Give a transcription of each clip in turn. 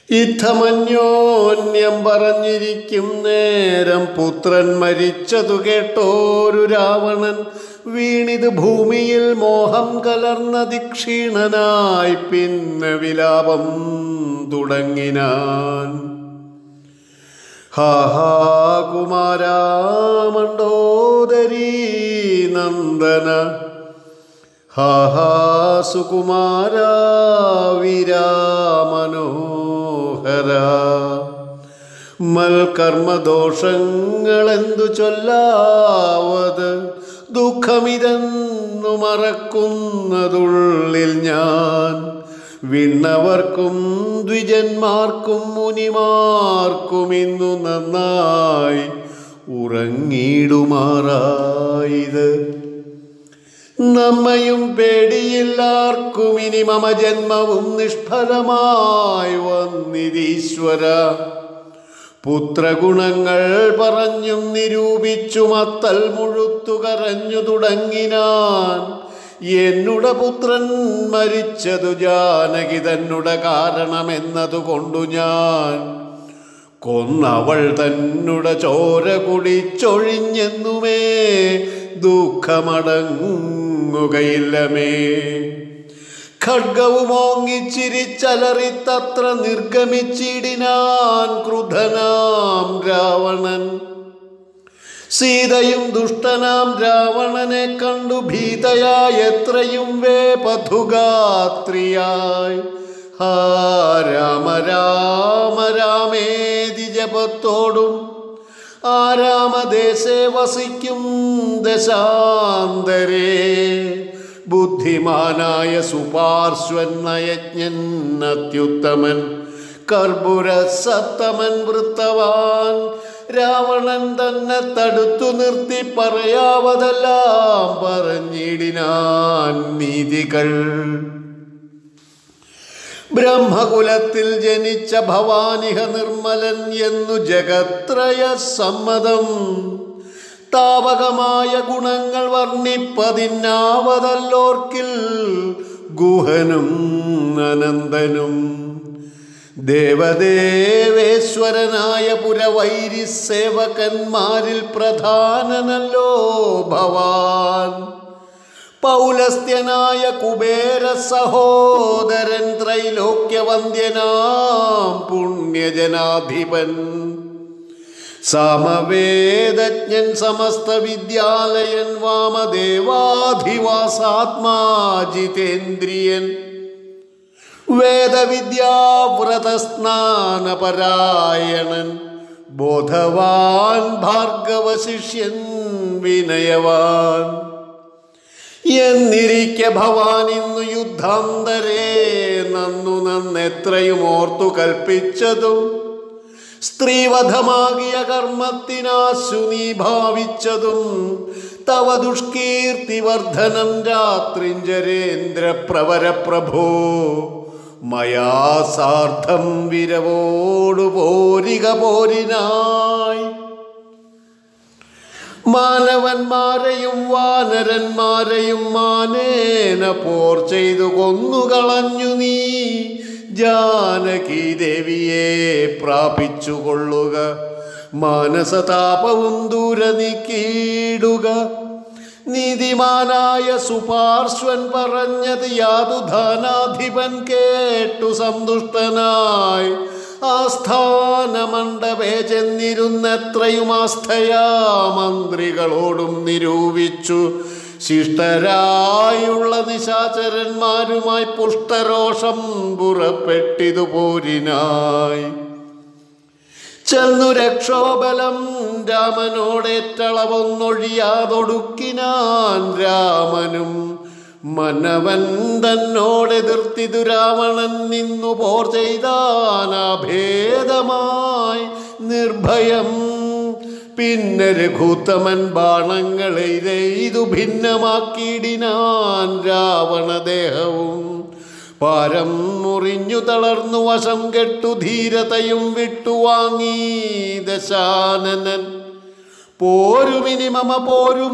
ഇത്തമന്യോന്യം പറഞ്ഞിരിക്കും നേരം പുത്രൻ മരിച്ചതു കേട്ടോരു രാവണൻ വീണിത് ഭൂമിയിൽ മോഹം കലർന്നതി ക്ഷീണനായി പിന്നെ വിലാപം തുടങ്ങിനാൻ ഹാ ഹാ കുമാരാമണ്ടോദരീ നന്ദന ഹാ ഹാ സുകുമാര വീരാമനോഹര മൽക്കർമ്മദോഷങ്ങളെന്തു ചൊല്ലാവത് ദുഃഖമിതെന്നു മറക്കുന്നതുള്ളിൽ ഞാൻ വിണ്ണവർക്കും ദ്വിജന്മാർക്കും മുനിമാർക്കും ഇന്നു നന്നായി ഉറങ്ങിയിടുമാറായത് നമ്മയും പേടിയില്ലാർക്കും ഇനി മമ ജന്മവും നിഷ്ഫലമായി വന്നിരീശ്വര പുത്രഗുണങ്ങൾ പറഞ്ഞും നിരൂപിച്ചു മത്തൽ മുഴുത്തു കരഞ്ഞു തുടങ്ങിനാൻ എന്നുടെ പുത്രൻ മരിച്ചതു ജാനകി തന്നുടെ കാരണമെന്നതുകൊണ്ടു ഞാൻ കൊന്നവൾ തന്നുടെ ചോര കുടിച്ചൊഴിഞ്ഞെന്നുമേ ദുഃഖമടങ്ങുകയില്ലമേ ഖഡ്ഗവുമോങ്ങിച്ചിരിച്ചലറിത്തത്ര നിർഗമിച്ചിടിനാൻ ക്രുധനാം രാവണൻ സീതയും ദുഷ്ടനാം രാവണനെ കണ്ടു ഭീതയായി എത്രയും വേപഥുഗാത്രിയായി ഹാ രാമ രാമ രാമേതി ജപത്തോടും ആ രാമദേശേ വസിക്കും ദശാന്തരേ ബുദ്ധിമാനായ സുപാർശ്വൻ നയജ്ഞൻ അത്യുത്തമൻ കർപ്പുര സത്തമൻ വൃത്തവാൻ രാവണൻ തന്നെ തടുത്തു നിർത്തി പറയാവതെല്ലാം പറഞ്ഞിടിനാൻ നീതികൾ ബ്രഹ്മകുലത്തിൽ ജനിച്ച ഭവാനിഹ നിർമ്മലൻ എന്നു ജഗത്രയ സമ്മതം താവകമായ ഗുണങ്ങൾ വർണ്ണിപ്പതിന്നാവതല്ലോർക്കിൽ ഗുഹനും അനന്തനും ദേവദേവേശ്വരനായ പുരവൈരി സേവകന്മാരിൽ പ്രധാനനല്ലോ ഭവാൻ പൗലസ്ത്യനായ കുബേര സഹോദരൻ ത്രൈലോക്യവന്ദ്യനാം പുണ്യജനാധിപൻ സമവേദജ്ഞൻ സമസ്ത വിദ്യാലയൻ വാമദേവാധിവാസാത്മാജിതേന്ദ്രിയൻ വേദവിദ്യാവ്രതസ്നാനപരായണൻ ബോധവാൻ ഭാർഗവശിഷ്യൻ വിനയവാൻ എന്നിരിക്കെ ഭവാൻ ഇന്നു യുദ്ധാന്തരേ നന്നു നന്നെത്രയും ഓർത്തു കൽപ്പിച്ചതും സ്ത്രീവധമാകിയ കർമ്മത്തിനാശു നീ ഭാവിച്ചതും തവ ദുഷ്കീർത്തി വർധനം രാത്രിഞ്ചരേന്ദ്ര പ്രവര പ്രഭോ മയാ സാർത്ഥം വിരവോടു പോരിക പോരിനായി മാനവന്മാരെയും വാനരന്മാരെയും മാനേന പോർ ചെയ്തു കൊന്നുകളഞ്ഞു നീ ജാനകി ദേവിയെ പ്രാപിച്ചുകൊള്ളുക മാനസതാപവും ദൂരെ നീക്കിയിടുക നീതിമാനായ സുപാർശ്വൻ പറഞ്ഞത് യാതുധാനാധിപൻ കേട്ടു സന്തുഷ്ടനായി ആസ്ഥാനമണ്ഡപേ ചെന്നിരുന്നെത്രയും ആസ്ഥയാ മന്ത്രികളോടും നിരൂപിച്ചു ശിഷ്ടരായുള്ള നിശാചരന്മാരുമായി പുഷ്ടരോഷം പുറപ്പെട്ടിതു പോരിനായി ചെന്നു രക്ഷോബലം രാമനോടേറ്റളവൊന്നൊഴിയാതൊടുക്കിനാൻ രാമനും മനവൻ തന്നോടെതിർത്തിതു രാവണൻ നിന്നു പോർ ചെയ്താനാഭേദമായി നിർഭയം പിന്നെ രഘുത്തമൻ ബാണങ്ങളെ ഇതു ഭിന്നമാക്കിയിടിനാൻ രാവണദേഹവും പാരം മുറിഞ്ഞു തളർന്നു വശം കെട്ടു ധീരതയും വിട്ടുവാങ്ങി ദശാനനൻ പോരുമിനി മമ പോരും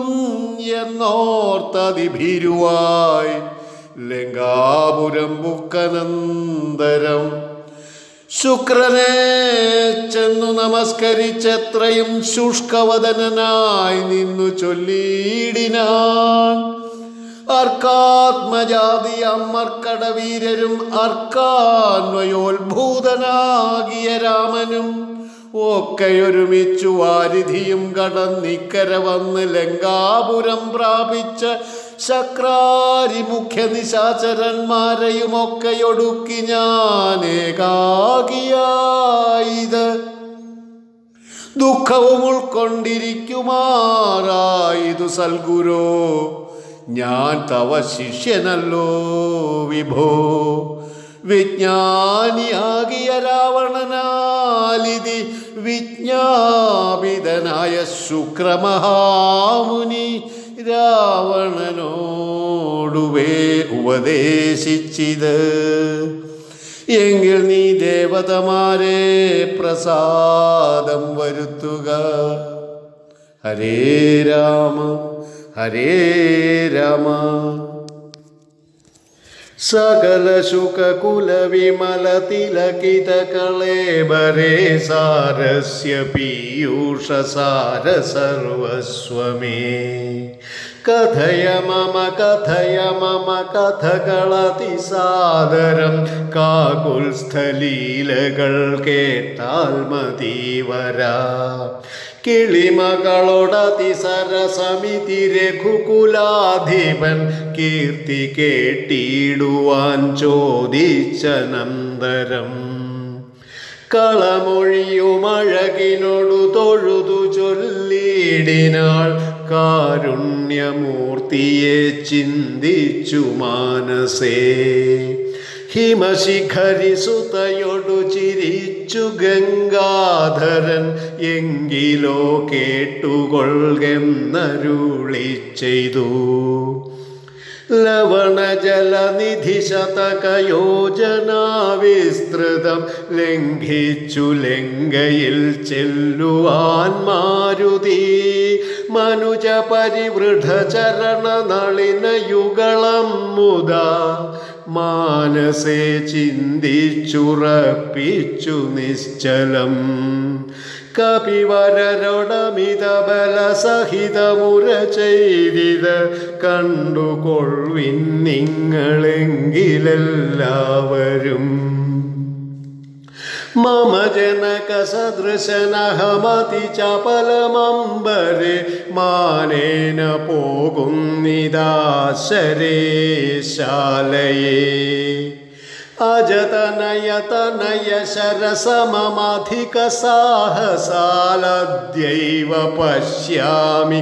എന്നോർത്തതിഭീരുവായി ലങ്കാപുരം ബുക്കനന്തരം ശുക്രനെ ചെന്നു നമസ്കരിച്ചെത്രയും ശുഷ്കവദനായി നിന്നു ചൊല്ലിയിടിനാൻ അർക്കാത്മജാതി അമ്മർക്കടവീരരും അർക്കാന്വയോത്ഭൂതനാകിയ രാമനും ഒക്കെയൊരുമിച്ചു വാരിധിയും കടന്നിക്കര വന്ന് ലങ്കാപുരം പ്രാപിച്ച ശക്രാരി മുഖ്യ നിശാചരന്മാരെയും ഒക്കെയൊടുക്കി ഞാൻ ഏകാകിയായത് ദുഃഖവും ഉൾക്കൊണ്ടിരിക്കുമാറായതു സൽഗുരോ ഞാൻ തവ ശിഷ്യനല്ലോ വിഭോ വിജ്ഞാനിയാകിയ രാവണനാലിതി വിജ്ഞാപിതനായ ശുക്രമഹാമുനി രാവണനോടുവേ ഉപദേശിച്ചിത് എങ്കിൽ നീ ദേവതമാരെ പ്രസാദം വരുത്തുക ഹരേ രാമ ഹരേ രാമ സകല ശുകകുല വിമല തിലകിത കളേബരേ സാരസ്യ പീയൂഷ സാര സർവസ്വമേ കഥയ മമ കഥയ മമ കഥകളതിസാദരം കാകുൽസ്ഥലീലകൾ കേട്ടാൽ മതീവരാ കിളിമകളോടതി സരസമിതി രഘുകുലാധിപൻ കീർത്തി കേട്ടിടുവാൻ ചോദിച്ചനന്തരം കളമൊഴിയുമഴകിനോടു തൊഴുതു ചൊല്ലിടിനാൾ കാരുണ്യമൂർത്തിയെ ചിന്തിച്ചു മാനസേ ഹിമശിഖരി സുതയൊടു ചിരിച്ചു ഗംഗാധരൻ എങ്കിലോ കേട്ടുകൊള്ളുന്നരുളി ചെയ്തു ലവണജലനിധി ശതകയോജനാ വിസ്തൃതം ലംഘിച്ചു ലങ്കയിൽ ചെല്ലുവാൻ മാരുതി മനുജ പരിവൃഢ ചരണ നളിനയുഗളം മുതാ മാനസേ ചിന്തിച്ചുറപ്പിച്ചു നിശ്ചലം കപിവരരൊടമിത ബലസഹിതമുര ചെയ്തിത് കണ്ടുകൊള്ളിൻ നിങ്ങളെങ്കിലെല്ലാവരും മമ ജനക സദൃശനഹമതി ചപലമമ്പരെ മാനേന പോകുന്നിതാശരേ ശാലയേ അജതനയതനയ ശരസമധിക സാഹസാലദ്യൈവ പശ്യാമി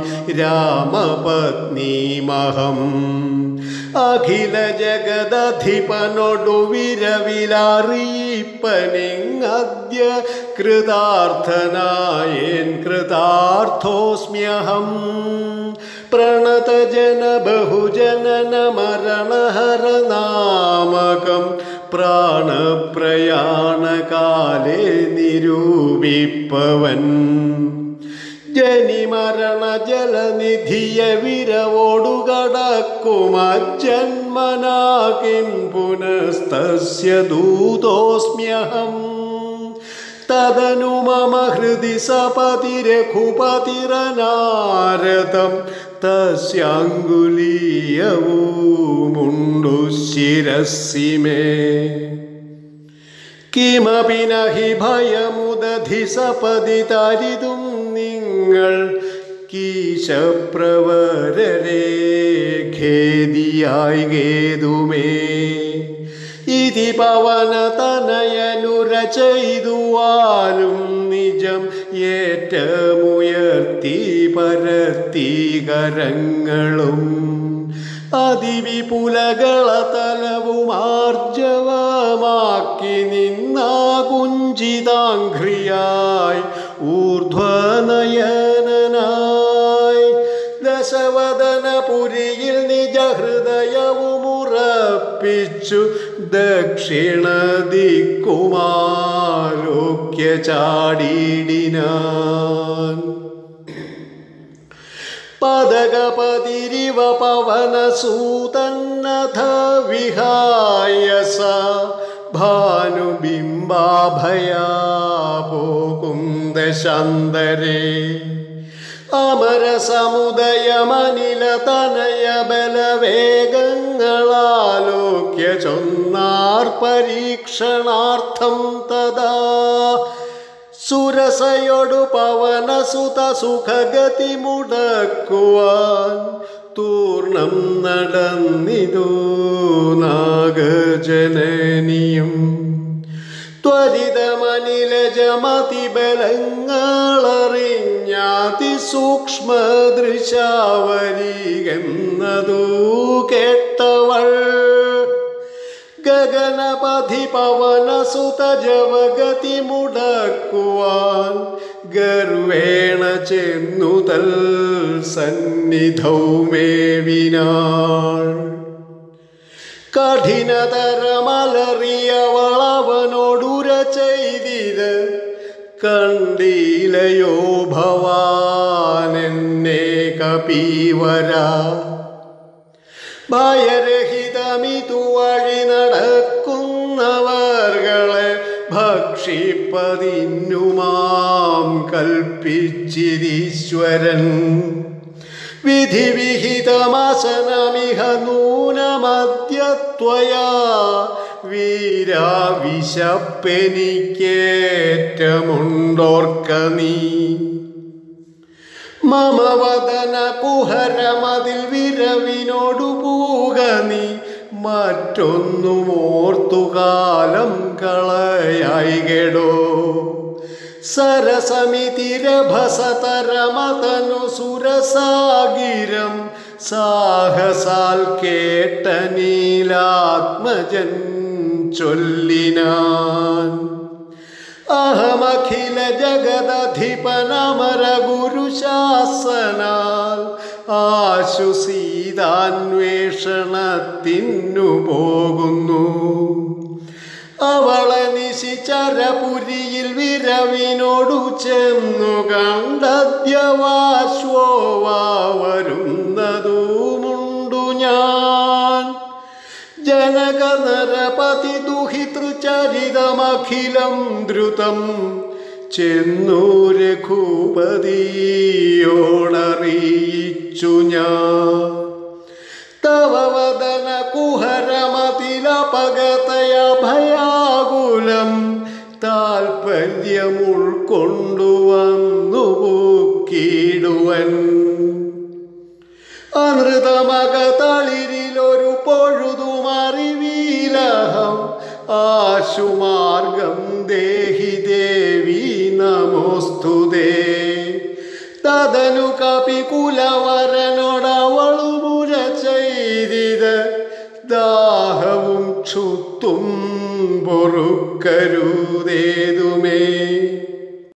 രാമപത്നീമഹം അഖില ജഗദധിപനൊടു വിരവിലറിയിപ്പനിങ്ങദ്യ കൃതാർത്ഥനായേൻ കൃതാർത്ഥോസ്മ്യഹം പ്രണതജന ബഹുജനന മരണഹര നാമകം പ്രാണപ്രയാണകാലേ നിരൂപിപ്പവൻ ജനിമരണ ജലനിധിയ വിരവോടുകടക്കുമജന്മനാകിൻ പുനസ്തസ്യ ദൂതോസ്മ്യഹം തദനു മമ ഹൃദി സപതി രഘുപതിരനാരദം തസ്യാങ്കുലീയവുമുണ്ടു ശിരസി മേ കിമപി നഹി ഭയമുദധി സപതി തരിതും നിങ്ങൾ കീശപ്രവരരെ ഖേദിയായി ഗേതുമേ ഇതി പവനതനയനുര ചെയ്തുവാലും നിജം ഏറ്റമുയർത്തി പരത്തി കരങ്ങളും അതിവിപുലകള തലവും ആർജവമാക്കി നിന്നാ കുഞ്ചിതാഘ്രിയായി ഊർധ്വനയനായി ദശവദനപുരിയിൽ നിജഹൃദയവുമുറപ്പിച്ചു ദക്ഷിണ ദിക്കുമാലോക്യ ചാടിയിടിനാൻ പദകപതിരിവ പവനസൂതന്നഥ വിഹായ സ ഭാനുബിംബാഭയാ പോകും ദശാന്തരേ അമരസമുദയമനില തനയ ബലവേഗങ്ങളാലോക്യ ചൊന്നാർ പരീക്ഷണാർത്ഥം തഥാ സുരസയൊടു പവനസുത സുഖഗതി മുടക്കുവാൻ തൂർണം നടന്നിതോ നാഗജനനിയും ത്വരിതമനിലജമതി ബലങ്ങളറിഞ്ഞാതി സൂക്ഷ്മ ദൃശാവരികെന്നതു കേട്ടവൾ ഗഗനപഥി പവനസുത ജവഗതി മുടക്കുവാൻ ഗർവേണ ചെന്നുതൽ സന്നിധൗ മേവിനാൾ കഠിനതരമലറിയവളവനോടുര ചെയ്തിത് കണ്ടീലയോ ഭവാനെന്നെ കപീവര ഭയരഹിതമിതു വഴി നടക്കുന്നവർകളെ ഭക്ഷിപ്പതിന്നുമാം കൽപ്പിച്ചിരീശ്വരൻ വിധിവിഹിതമാസനമിഹ നൂനമദ്യത്വയാ വീരാ വിശപ്പെനിക്കേറ്റമുണ്ടോർക്ക നീ മമ വദന കുഹരമതിൽ വിരവിനോടു പൂക നീ മറ്റൊന്നും ഓർത്തുകാലം കളയായി കെടോ സരസമിതിരഭസതരമതനു സുരസാഗിരം സാഹസാൽ കേട്ട നീലാത്മജൻ ചൊല്ലിനാൻ അഹമഖില ജഗദധിപനമര ഗുരുശാസനാൽ ആശു സീതാന്വേഷണത്തിനു പോകുന്നു അവളെ നിശിചരപുരിയിൽ വിരവിനോടു ചെന്നു കണ്ടദ്യവാശ്വോവാ വരുന്നതുമുണ്ടു ഞാൻ ജനക നരപതി ദുഹിതൃചരിതമഖിലം ദ്രുതം ചെന്നൂര് ഭൂപതിയോടറിയിച്ചു ഞാൻ തവ വദന കുഹരമതിലപകതയ ഭയാകുലം താൽപര്യമുൾക്കൊണ്ടുവന്നു പൂക്കിടുവൻ അനൃതമക തളിരിലൊരു പൊഴുതുമറിവീലഹം ആശുമാർഗം ദേഹി ദേവി നമോസ്തുതേ തദനു കപികുലവരനോടവളുമുര ചെയ്തിത് ദാഹവും ക്ഷുത്തും പൊറുക്കരുതേതുമേ